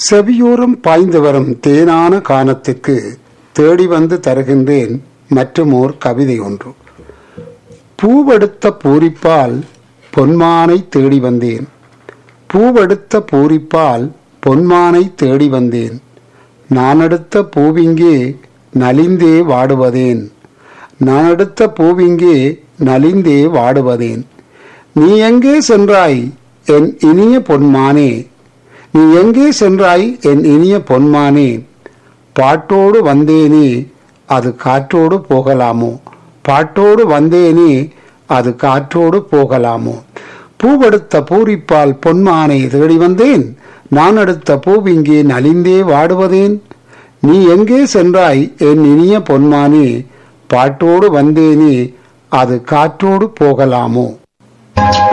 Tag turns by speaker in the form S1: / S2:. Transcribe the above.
S1: செவியோரம் பாய்ந்து வரும் தேனான கானத்திற்கு தேடி வந்து தருகின்றேன் மற்றுமோர் கவிதை ஒன்று பூவெடுத்த பூரிப்பால் பொன்மானை தேடி வந்தேன் பூவெடுத்த பூரிப்பால் பொன்மானை தேடி வந்தேன் நான் எடுத்த பூவிங்கே நலிந்தே வாடுவதேன் நான் எடுத்த பூவிங்கே நலிந்தே வாடுவதேன் நீ எங்கே சென்றாய் என் இனிய பொன்மானே நீ எங்கே சென்றாய் என் இனிய பொன்மானே பாட்டோடு வந்தேனே அது காற்றோடு போகலாமோ பாட்டோடு வந்தேனே அது காற்றோடு போகலாமோ பூவெடுத்த பூரிப்பால் பொன்மானை தேடி வந்தேன் நான் எடுத்த பூவிங்கே நலிந்தே வாடுவதேன் நீ எங்கே சென்றாய் என் இனிய பொன்மானே பாட்டோடு வந்தேனே அது காற்றோடு போகலாமோ